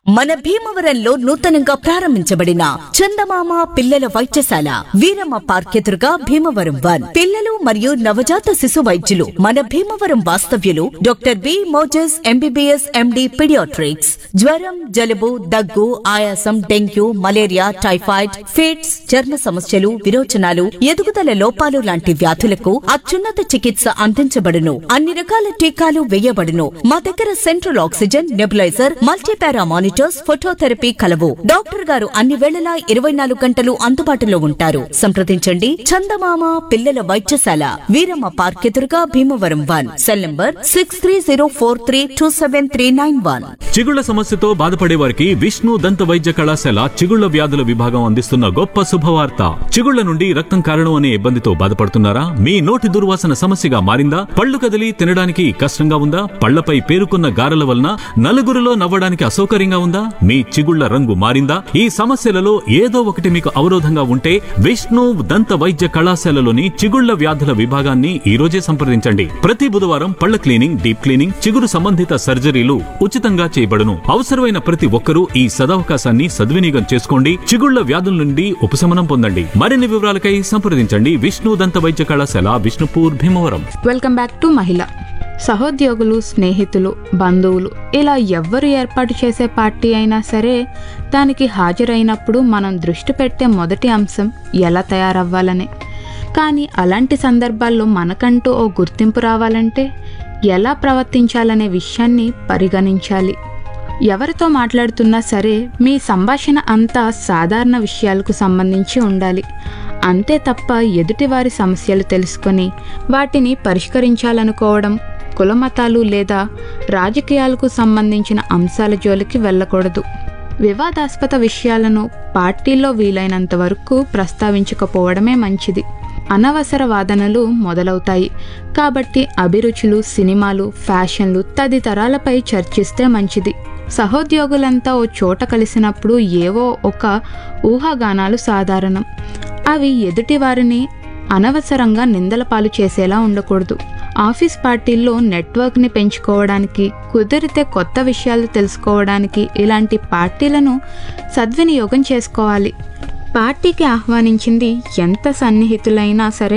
మన భీమవరంలో నూతనంగా ప్రారంభించబడిన చందమామ పిల్లల వైద్యశాల వీరమ్మ పార్క్ ఎదురుగా భీమవరం వన్ పిల్లలు మరియు నవజాత శిశు వైద్యులు మన భీమవరం వాస్తవ్యులు doctor B Moses M B B S M D paediatrics జ్వరం జలుబు దగ్గు ఆయాసం డెంగ్యూ మలేరియా టైఫాయిడ్ ఫిట్స్ చర్మ సమస్యలు విరోచనాలు ఎదుగుదల లోపాలు లాంటి వ్యాధులకు అత్యున్నత చికిత్స అందించబడును అన్ని రకాల టీకాలు వేయబడును మా దగ్గర central oxygen nebuliser multipara monitors phototherapy కలవు డాక్టర్ గారు అన్ని వేళలా ఇరవై నాలుగు గంటలు అందుబాటులో ఉంటారు సంప్రదించండి చందమామ పిల్లల వైద్యశాల వీరమ్మ పార్క్ ఎదురుగా Bhimavaram one cell number six three zero four three two seven three nine one చిగుళ్ల సమస్యతో బాధపడే వారికి విష్ణు దంత వైద్య కళాశాల చిగుళ్ల వ్యాధుల విభాగం అందిస్తున్న గొప్ప శుభవార్త చిగుళ్ల నుండి రక్తం కారణం అనే ఇబ్బందితో బాధపడుతున్నారా మీ నోటి దుర్వాసన సమస్యగా మారిందా పళ్ళు కదిలి తినడానికి కష్టంగా ఉందా పళ్లపై పేరుకున్న గారెల వలన నలుగురిలో నవ్వడానికి అసౌకర్యంగా ఉందా మీ చిగుళ్ల రంగు మారిందా ఈ సమస్యలలో ఏదో ఒకటి మీకు అవరోధంగా ఉంటే విష్ణు దంత వైద్య కళాశాలలోని చిగుళ్ల వ్యాధుల విభాగాన్ని ఈ రోజే సంప్రదించండి ప్రతి బుధవారం పళ్ల క్లీనింగ్ డీప్ క్లీనింగ్ చిగురు సంబంధిత సర్జరీలు ఉచితంగా చేయబడును అవసరమైన ప్రతి ఒక్కరూ ఈ సదవకాశాన్ని సద్వినియోగం చేసుకోండి చిగుళ్ల వ్యాధుల నుండి ఉపశమనం పొందండి మరిన్ని వివరాలకై సంప్రదించండి విష్ణు దంత వైద్య కళాశాల Vishnupur Bhimavaram welcome back to మహిళ సహోద్యోగులు స్నేహితులు బంధువులు ఇలా ఎవ్వరు ఏర్పాటు చేసే పార్టీ అయినా సరే దానికి హాజరైనప్పుడు మనం దృష్టి పెట్టే మొదటి అంశం ఎలా తయారవ్వాలని కానీ అలాంటి సందర్భాల్లో మనకంటూ ఓ గుర్తింపు రావాలంటే ఎలా ప్రవర్తించాలనే విషయాన్ని పరిగణించాలి ఎవరితో మాట్లాడుతున్నా సరే మీ సంభాషణ అంతా సాధారణ విషయాలకు సంబంధించి ఉండాలి అంతే తప్ప ఎదుటివారి సమస్యలు తెలుసుకొని వాటిని పరిష్కరించాలనుకోవడం కులమతాలు లేదా రాజకీయాలకు సంబంధించిన అంశాల జోలికి వెళ్ళకూడదు వివాదాస్పద విషయాలను పార్టీలో వీలైనంత వరకు ప్రస్తావించకపోవడమే మంచిది అనవసర వాదనలు మొదలవుతాయి కాబట్టి అభిరుచులు సినిమాలు ఫ్యాషన్లు తదితరాలపై చర్చిస్తే మంచిది సహోద్యోగులంతా ఓ చోట కలిసినప్పుడు ఏవో ఒక ఊహాగానాలు సాధారణం అవి ఎదుటివారిని అనవసరంగా నిందల పాలు చేసేలా ఉండకూడదు ఆఫీస్ పార్టీల్లో నెట్వర్క్ని పెంచుకోవడానికి కుదిరితే కొత్త విషయాలు తెలుసుకోవడానికి ఇలాంటి పార్టీలను సద్వినియోగం చేసుకోవాలి పార్టీకి ఆహ్వానించింది ఎంత సన్నిహితులైనా సరే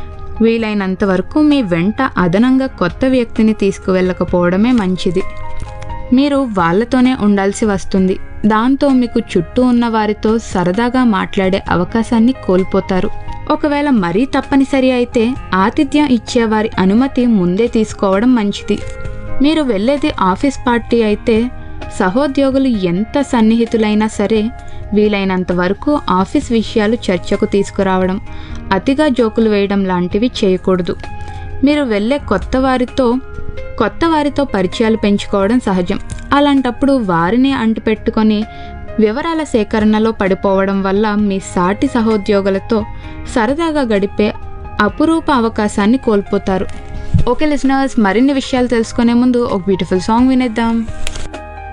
వీలైనంత వరకు మీ వెంట అదనంగా కొత్త వ్యక్తిని తీసుకువెళ్ళకపోవడమే మంచిది మీరు వాళ్ళతోనే ఉండాల్సి వస్తుంది దాంతో మీకు చుట్టూ ఉన్న వారితో సరదాగా మాట్లాడే అవకాశాన్ని కోల్పోతారు ఒకవేళ మరీ తప్పనిసరి అయితే ఆతిథ్యం ఇచ్చే వారి అనుమతి ముందే తీసుకోవడం మంచిది మీరు వెళ్ళేది ఆఫీస్ పార్టీ అయితే సహోద్యోగులు ఎంత సన్నిహితులైనా సరే వీలైనంత వరకు ఆఫీస్ విషయాలు చర్చకు తీసుకురావడం అతిగా జోకులు వేయడం లాంటివి చేయకూడదు మీరు వెళ్ళే కొత్త వారితో కొత్త వారితో పరిచయాలు పెంచుకోవడం సహజం అలాంటప్పుడు వారిని అంటుపెట్టుకొని వివరాల సేకరణలో పడిపోవడం వల్ల మీ సాటి సహోద్యోగులతో సరదాగా గడిపే అపురూప అవకాశాన్ని కోల్పోతారు ఓకే లిసనర్స్ మరిన్ని విషయాలు తెలుసుకునే ముందు ఒక బ్యూటిఫుల్ సాంగ్ వినేద్దాం